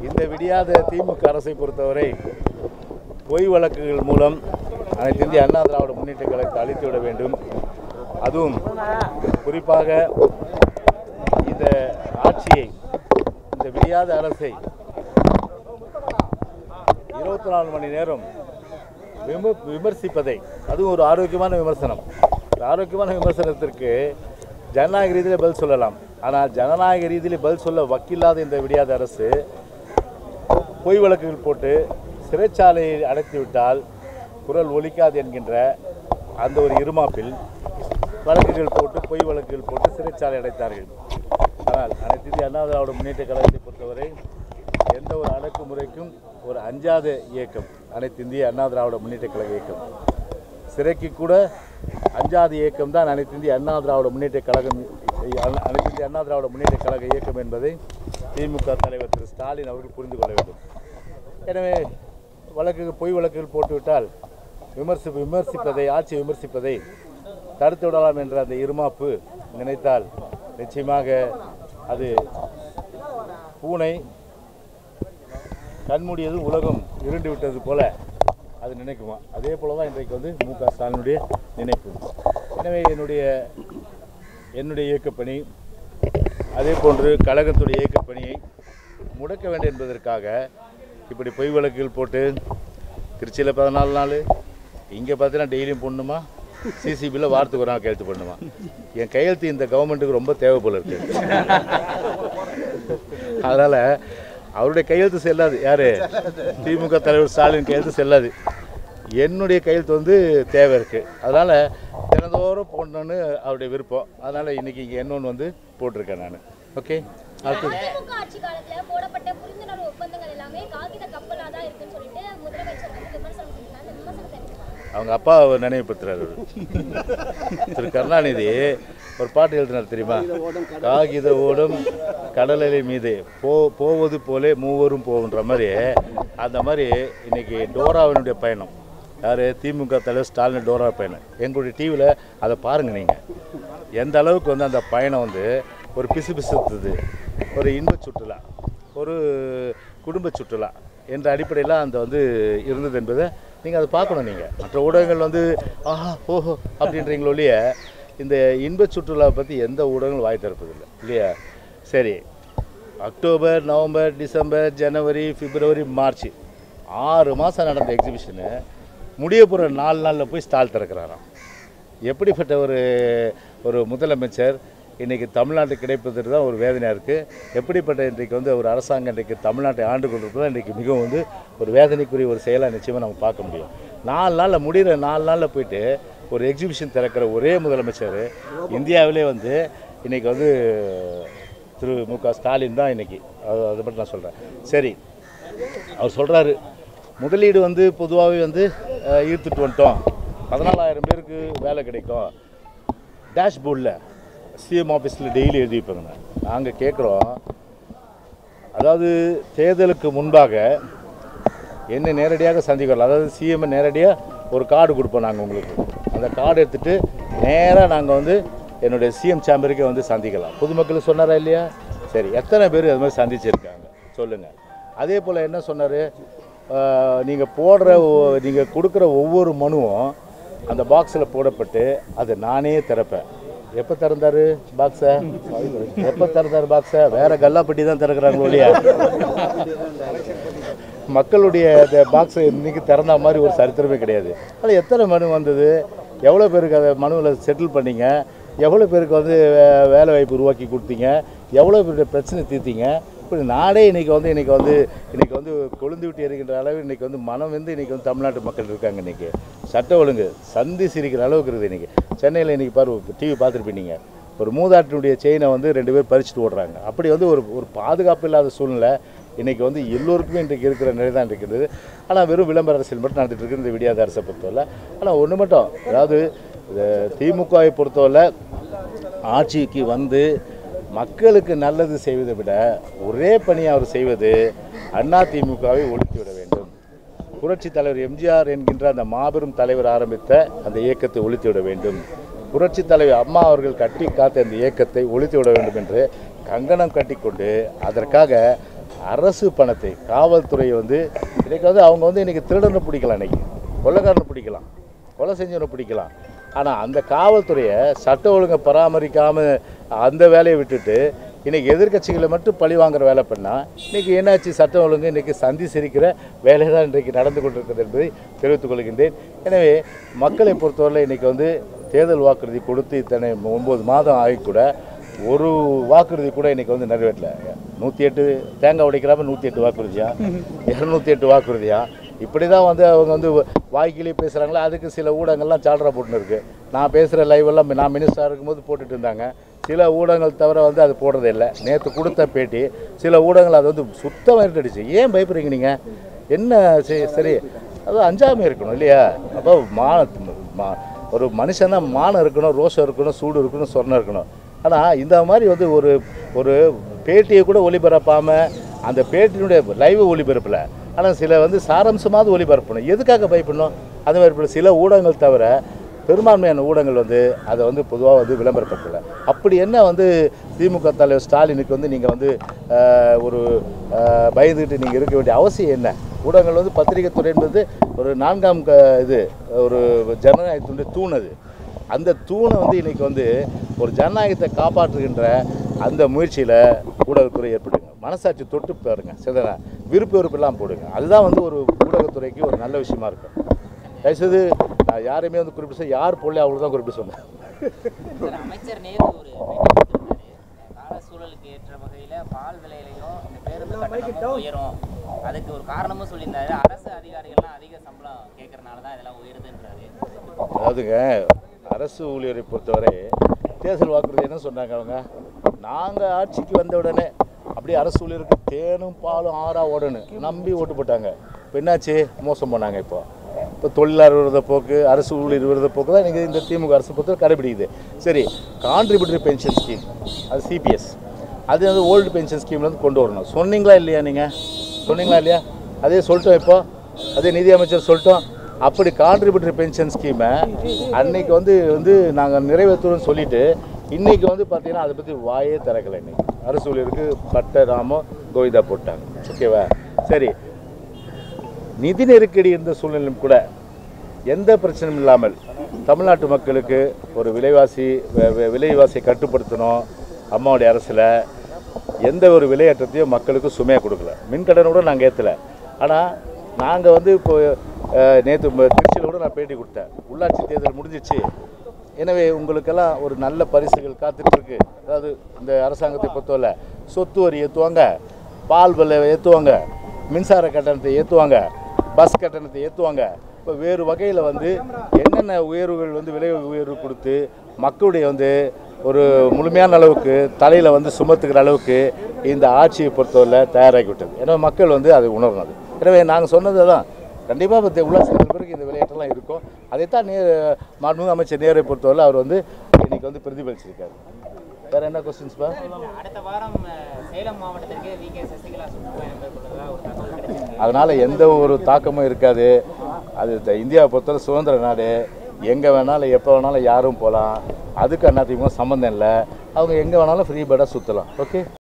இந்த விடியாத திமுக அரசை பொறுத்தவரை பொய் வழக்குகள் மூலம் அனைத்து இந்திய அண்ணா திராவிட முன்னேற்ற கழகத்தை அழித்து விட வேண்டும் அதுவும் குறிப்பாக இந்த ஆட்சியை இந்த விடியாத அரசை இருபத்தி நாலு மணி நேரம் விம விமர்சிப்பதை அதுவும் ஒரு ஆரோக்கியமான விமர்சனம் இந்த ஆரோக்கியமான விமர்சனத்திற்கு ஜனநாயக ரீதியில் பதில் சொல்லலாம் ஆனால் ஜனநாயக ரீதியில் பதில் சொல்ல வக்கில்லாத இந்த விடியாத அரசு பொய் வழக்குகள் போட்டு சிறைச்சாலையில் அடைத்து விட்டால் குரல் ஒலிக்காது என்கின்ற அந்த ஒரு இருமாப்பில் வழக்குகள் போட்டு பொய் வழக்குகள் போட்டு சிறைச்சாலை அடைத்தார்கள் ஆனால் அனைத்து இந்திய அண்ணா திராவிட முன்னேற்ற கழகத்தை பொறுத்தவரை எந்த ஒரு அடக்குமுறைக்கும் ஒரு அஞ்சாத இயக்கம் அனைத்து இந்திய அண்ணா திராவிட முன்னேற்ற கழக இயக்கம் சிறைக்கு கூட அஞ்சாத இயக்கம் தான் அனைத்து இந்திய அண்ணா திராவிட முன்னேற்ற கழகம் அன- அனைத்து இந்திய அண்ணா திராவிட முன்னேற்ற கழக இயக்கம் என்பதை திமுக தலைவர் திரு ஸ்டாலின் அவர்கள் புரிந்து கொள்ள வேண்டும் எனவே வழக்குகள் பொய் வழக்குகள் போட்டுவிட்டால் விமர்சி விமர்சிப்பதை ஆட்சி விமர்சிப்பதை தடுத்து விடலாம் என்ற அந்த இருமாப்பு நினைத்தால் நிச்சயமாக அது பூனை கண்மூடியது உலகம் இருண்டு விட்டது போல அது நினைக்குமா அதே போல தான் இன்றைக்கு வந்து மு க ஸ்டாலினுடைய நினைப்பு எனவே என்னுடைய என்னுடைய இயக்கப்பணி அதே போன்று கழகத்துடைய இயக்கப்பணியை முடக்க வேண்டும் என்பதற்காக இப்படி பொய் வழக்குகள் போட்டு திருச்சியில் பதினாலு நாள் இங்கே பார்த்தீங்கன்னா டெய்லியும் போடணுமா சிசிபியில் வாரத்துக்கு ஒரு நாள் கையெழுத்து பண்ணணுமா என் கையெழுத்து இந்த கவர்மெண்ட்டுக்கு ரொம்ப தேவை போல இருக்கு அதனால் அவருடைய கையெழுத்து செல்லாது யார் திமுக தலைவர் ஸ்டாலின் கையெழுத்து செல்லாது என்னுடைய கையெழுத்து வந்து தேவை இருக்குது அதனால் தினந்தோறும் போடணுன்னு அவருடைய விருப்பம் அதனால் இன்றைக்கி இங்கே என்னொன்று வந்து போட்டிருக்கேன் நான் ஓகே அடுத்தது திமுக ஆட்சி காலத்துல போடப்பட்ட புரிந்துணர்வு ஒப்பந்தங்கள் எல்லாமே காகித கப்பலா தான் இருக்குன்னு சொல்லிட்டு முதலமைச்சர் வந்து விமர்சனம் செஞ்சாங்க அந்த விமர்சனத்தை எப்படி பார்க்கறீங்க? அவங்க அப்பா நினைவுபடுத்துறாரு அவரு. திரு கருணாநிதி ஒரு பாட்டு எழுதினார் தெரியுமா காகித ஓடும் கடலலை மீது போ போவது போலே மூவரும் போகுன்ற மாதிரி அந்த மாதிரி இன்னைக்கு டோராவினுடைய பயணம் யார் திமுக தலைவர் ஸ்டாலின் டோரா பயணம் எங்களுடைய டிவியில் அதை பாருங்கள் நீங்கள் எந்த அளவுக்கு வந்து அந்த பயணம் வந்து ஒரு பிசு பிசுத்துது ஒரு இன்ப சுற்றுலா ஒரு குடும்ப சுற்றுலா என்ற அடிப்படையில் அந்த வந்து இருந்தது என்பதை நீங்கள் அதை பார்க்கணும் நீங்கள் மற்ற ஊடகங்கள் வந்து ஆஹா ஓஹோ அப்படின்றீங்களோ இல்லையா இந்த இன்ப சுற்றுலாவை பற்றி எந்த ஊடகங்களும் வாய் திறப்பதில்லை இல்லையா சரி அக்டோபர் நவம்பர் டிசம்பர் ஜனவரி பிப்ரவரி மார்ச் ஆறு மாதம் நடந்த எக்ஸிபிஷனு முடிய போகிற நாலு நாளில் போய் ஸ்டால் திறக்கிறாராம் எப்படிப்பட்ட ஒரு ஒரு முதலமைச்சர் இன்றைக்கி தமிழ்நாட்டுக்கு கிடைப்பதற்கு தான் ஒரு வேதனையாக இருக்குது எப்படிப்பட்ட இன்றைக்கு வந்து ஒரு அரசாங்கம் இன்றைக்கு தமிழ்நாட்டை ஆண்டு கொண்டிருப்பது தான் இன்றைக்கி மிகவும் வந்து ஒரு வேதனைக்குரிய ஒரு செயலாக நிச்சயமாக நம்ம பார்க்க முடியும் நாலு நாளில் முடிகிற நாலு நாளில் போயிட்டு ஒரு எக்ஸிபிஷன் திறக்கிற ஒரே முதலமைச்சர் இந்தியாவிலே வந்து இன்றைக்கி வந்து திரு மு க ஸ்டாலின் தான் இன்றைக்கி அது அதை பற்றி நான் சொல்கிறேன் சரி அவர் சொல்கிறாரு முதலீடு வந்து பொதுவாகவே வந்து அஹ், ஈர்த்துட்டு வந்துட்டோம் பதினாலாயிரம் பேருக்கு வேலை கிடைக்கும் டேஷ்போர்டில் சிஎம் ஆஃபீஸில் டெய்லி எழுதி வைப்பாங்க நாங்கள் கேட்குறோம் அதாவது தேர்தலுக்கு முன்பாக என்ன நேரடியாக சந்திக்கிறோம் அதாவது சிஎம் நேரடியாக ஒரு கார்டு கொடுப்போம் நாங்கள் உங்களுக்கு அந்த கார்டு எடுத்துகிட்டு நேராக நாங்கள் வந்து என்னுடைய சிஎம் சேம்பருக்கே வந்து சந்திக்கலாம் பொதுமக்களுக்கு சொன்னாரா இல்லையா சரி எத்தனை பேர் அது மாதிரி சந்திச்சிருக்காங்க சொல்லுங்கள் அதே போல் என்ன சொன்னார் நீங்கள் போடுற நீங்கள் கொடுக்குற ஒவ்வொரு மனுவும் அந்த பாக்ஸில் போடப்பட்டு அதை நானே திறப்பேன் எப்போ திறந்தாரு பாக்ஸை எப்போ திறந்தாரு பாக்ஸை வேற கல்லாப்பட்டி தான் திறக்கிறாங்களோ இல்லையா மக்களுடைய அந்த பாக்ஸை இன்னைக்கு திறந்த மாதிரி ஒரு சரித்திரமே கிடையாது அதில் எத்தனை மனு வந்தது எவ்வளோ பேருக்கு அதை மனுவில் செட்டில் பண்ணீங்க எவ்வளோ பேருக்கு வந்து வே- வேலை வாய்ப்பு உருவாக்கி கொடுத்தீங்க எவ்வளோ பேருடைய பிரச்சனை தீர்த்தீங்க இப்படி நாடே இன்றைக்கி வந்து இன்றைக்கி வந்து இன்றைக்கி வந்து கொழுந்து விட்டு எறிகின்ற அளவு இன்றைக்கி வந்து மனம் வந்து இன்றைக்கி வந்து தமிழ்நாட்டு மக்கள் இருக்காங்க இன்றைக்கி சட்ட ஒழுங்கு சந்தி சிரிக்கிற அளவுக்கு இருக்குது இன்றைக்கி சென்னையில் இன்றைக்கி பாரு டிவி பார்த்துருப்பீங்க ஒரு மூதாட்டினுடைய செயினை வந்து ரெண்டு பேர் பறிச்சுட்டு ஓடுறாங்க அப்படி வந்து ஒரு ஒரு பாதுகாப்பு இல்லாத சூழ்நிலை இன்றைக்கி வந்து எல்லோருக்குமே இன்றைக்கு இருக்கிற நிலை தான் இருக்கிறது ஆனால் வெறும் விளம்பர அரசியல் மட்டும் நடந்துட்டு இருக்குது இந்த விடியாத அரசை பொறுத்தவரை ஆனால் ஒன்று மட்டும் அதாவது இந்த திமுகவை பொறுத்தவரை ஆட்சிக்கு வந்து மக்களுக்கு நல்லது செய்வதை விட ஒரே பணி அவர் செய்வது அண்ணா திமுகவை ஒழித்து விட வேண்டும் புரட்சி தலைவர் எம்ஜிஆர் என்கின்ற அந்த மாபெரும் தலைவர் ஆரம்பித்த அந்த இயக்கத்தை ஒழித்து விட வேண்டும் புரட்சி தலைவர் அம்மா அவர்கள் கட்டி காத்த அந்த இயக்கத்தை ஒழித்து விட வேண்டும் என்று கங்கணம் கட்டிக்கொண்டு அதற்காக அரசு பணத்தை காவல்துறை வந்து இன்னைக்கு வந்து அவங்க வந்து இன்னைக்கு திருடனை பிடிக்கலாம் இன்னைக்கு கொள்ளைக்காரனை பிடிக்கலாம் கொலை செஞ்சவனை பிடிக்கலாம் ஆனால் அந்த காவல்துறையை சட்ட ஒழுங்கை பராமரிக்காமல் அந்த வேலையை விட்டுட்டு இன்னைக்கு எதிர்க்கட்சிகளை மட்டும் பழி வாங்குற வேலை பண்ணால் இன்னைக்கு என்னாச்சு சட்டம் ஒழுங்கு இன்னைக்கு சந்தி சிரிக்கிற வேலை தான் இன்றைக்கு நடந்து கொண்டிருக்கிறது என்பதை தெரிவித்துக் கொள்கின்றேன் எனவே மக்களை பொறுத்தவரை இன்னைக்கு வந்து தேர்தல் வாக்குறுதி கொடுத்து இத்தனை ஒன்பது மாதம் ஆகி கூட ஒரு வாக்குறுதி கூட இன்னைக்கு வந்து நிறைவேற்றல நூற்றி எட்டு தேங்காய் உடைக்கிறாம நூற்றி எட்டு வாக்குறுதியா இரநூத்தி எட்டு வாக்குறுதியா இப்படி தான் வந்து அவங்க வந்து வாய்க்கிலே பேசுகிறாங்களா அதுக்கு சில ஊடகங்கள்லாம் சால்ரா போட்டுன்னு இருக்கு நான் பேசுகிற லைவ் எல்லாம் நான் மினிஸ்டராக இருக்கும்போது போட்டுட்டு இருந்தாங்க சில ஊடகங்கள் தவிர வந்து அது போடுறதே இல்லை நேற்று கொடுத்த பேட்டி சில ஊடகங்கள் அது வந்து சுத்தமாக இருட்டுடுச்சு ஏன் பயப்படுறீங்க நீங்கள் என்ன சரி சரி அது அஞ்சாமை இருக்கணும் இல்லையா அப்போ மான மா ஒரு மனுஷன் தான் மானம் இருக்கணும் ரோஷம் இருக்கணும் சூடு இருக்கணும் சொர்ணம் இருக்கணும் ஆனால் இந்த மாதிரி வந்து ஒரு ஒரு பேட்டியை கூட ஒளிபரப்பாமல் அந்த பேட்டியினுடைய லைவ் ஒளிபரப்பில் ஆனால் சில வந்து சாராம்சமாவது ஒளிபரப்பணும் எதுக்காக பயப்படணும் அது மாதிரி இப்ப சில ஊடகங்கள் தவிர பெரும்பான்மையான ஊடகங்கள் வந்து அதை வந்து பொதுவாக வந்து விளம்பரப்படுத்தலை அப்படி என்ன வந்து திமுக தலைவர் ஸ்டாலினுக்கு வந்து நீங்கள் வந்து ஆஹ், ஒரு ஆஹ், பயந்துக்கிட்டு நீங்கள் இருக்க வேண்டிய அவசியம் என்ன ஊடகங்கள் வந்து பத்திரிகை துறை என்பது ஒரு நான்காம் க இது ஒரு ஜனநாயகத்தினுடைய தூண் அது அந்த தூணை வந்து இன்னைக்கு வந்து ஒரு ஜனநாயகத்தை காப்பாற்றுகின்ற அந்த முயற்சியில் ஊடகத்துறை ஏற்படுங்க மனசாட்சி தொட்டு பாருங்க சில விருப்ப வெறுப்பெல்லாம் போடுங்க அதுதான் வந்து ஒரு ஊடகத்துறைக்கு ஒரு நல்ல விஷயமா இருக்கும் தயவுசெய்து நான் யாரையுமே வந்து குறிப்பிட்டு சொல்ல யார் போடல அவங்களுக்கு தான் குறிப்பிட்டு சொன்னேன் சார், அமைச்சர் நேரு ஒரு பேட்டி கொடுத்திருந்தாரு. கால சூழலுக்கு ஏற்ற வகையில பால் விலையிலையும் இந்த பேருந்து கட்டணமும் உயரும் அதுக்கு ஒரு காரணமும் சொல்லியிருந்தாரு அரசு அதிகாரிகள்லாம் அதிக சம்பளம் கேட்கறனால தான் இதெல்லாம் உயருதுன்றாரு அதாவதுங்க அரசு ஊழியரை பொறுத்தவரை தேர்தல் வாக்குறுதி என்ன சொன்னாங்க அவங்க நாங்கள் ஆட்சிக்கு வந்த உடனே அப்படியே அரசு ஊழியருக்கு தேனும் பாலும் ஆறா ஓடணும் நம்பி ஓட்டு போட்டாங்க இப்போ என்னாச்சு மோசம் பண்ணாங்க இப்போ இப்போ தொழிலாளர் விரோத போக்கு அரசு ஊழியர் விரோத போக்கு தான் இன்றைக்கி இந்த திமுக அரசு பொறுத்தவரை கடைபிடிக்குது சரி கான்ட்ரிபியூட்டரி பென்ஷன் ஸ்கீம் அது சிபிஎஸ் அது வந்து ஓல்டு பென்ஷன் ஸ்கீம்லேருந்து கொண்டு வரணும் சொன்னீங்களா இல்லையா நீங்கள் சொன்னீங்களா இல்லையா அதே சொல்லிட்டோம் இப்போ அதே நிதி அமைச்சர் சொல்லிட்டோம் அப்படி கான்ட்ரிபியூட்டரி பென்ஷன் ஸ்கீமை அன்னைக்கு வந்து வந்து நாங்கள் நிறைவேற்றுறோம்னு சொல்லிட்டு இன்னைக்கு வந்து பார்த்தீங்கன்னா அதை பற்றி வாயே திறக்கலை இன்னைக்கு அரசு ஊழியருக்கு பட்ட நாமம் கோவிந்தா போட்டாங்க ஓகேவா சரி நிதி நெருக்கடி இருந்த சூழ்நிலையும் கூட எந்த பிரச்சனையும் இல்லாமல் தமிழ்நாட்டு மக்களுக்கு ஒரு விலைவாசி வி- வி- விலைவாசியை கட்டுப்படுத்தணும் அம்மாவுடைய அரசில் எந்த ஒரு விலையேற்றத்தையும் மக்களுக்கு சுமையாக கொடுக்கல மின்கட்டணம் கூட நாங்கள் ஏற்றலை ஆனால் நாங்கள் வந்து இப்போ நேற்று திருச்சியில் கூட நான் பேட்டி கொடுத்தேன் உள்ளாட்சி தேர்தல் முடிஞ்சிச்சு எனவே உங்களுக்கெல்லாம் ஒரு நல்ல பரிசுகள் காத்துட்ருக்கு அதாவது இந்த அரசாங்கத்தை பொறுத்தவரை சொத்து வரி ஏற்றுவாங்க பால் விலை ஏற்றுவாங்க மின்சார கட்டணத்தை ஏற்றுவாங்க பஸ் கட்டணத்தை ஏற்றுவாங்க இப்போ வேறு வகையில் வந்து என்னென்ன உயர்வுகள் வந்து விலை உயர்வு கொடுத்து மக்களுடைய வந்து ஒரு முழுமையான அளவுக்கு தலையில் வந்து சுமத்துக்கிற அளவுக்கு இந்த ஆட்சியை பொறுத்தவரை தயாராகி விட்டது ஏன்னா மக்கள் வந்து அதை உணரணும் அது எனவே நாங்கள் சொன்னது தான் கண்டிப்பாக இப்போ உள்ளாட்சி தேர்தல் பிறகு இந்த விளையாட்டெல்லாம் இருக்கும் அதைத்தான் நே மாண்புமிகு அமைச்சர் நேரை பொறுத்தவரை அவர் வந்து இன்னைக்கு வந்து பிரதிபலிச்சிருக்காரு வேறு என்ன கொஸ்டின்ஸ்ப்பா அடுத்த வாரம் அஹ், சேலம் மாவட்டத்திற்கு வி கே சசிகலா சுற்றுப்பயணம் மேற்கொள்வதா ஒரு தகவல் கிடைச்சிருக்கு அதனால் எந்த ஒரு தாக்கமும் இருக்காது அது த- இந்தியாவை பொறுத்தவரை சுதந்திர நாடு எங்கே வேணாலும் எப்போ வேணாலும் யாரும் போகலாம் அதுக்கு அதிமுக சம்மந்தம் இல்லை அவங்க எங்கே வேணாலும் ஃப்ரீ பேர்டாக சுற்றலாம் ஓகே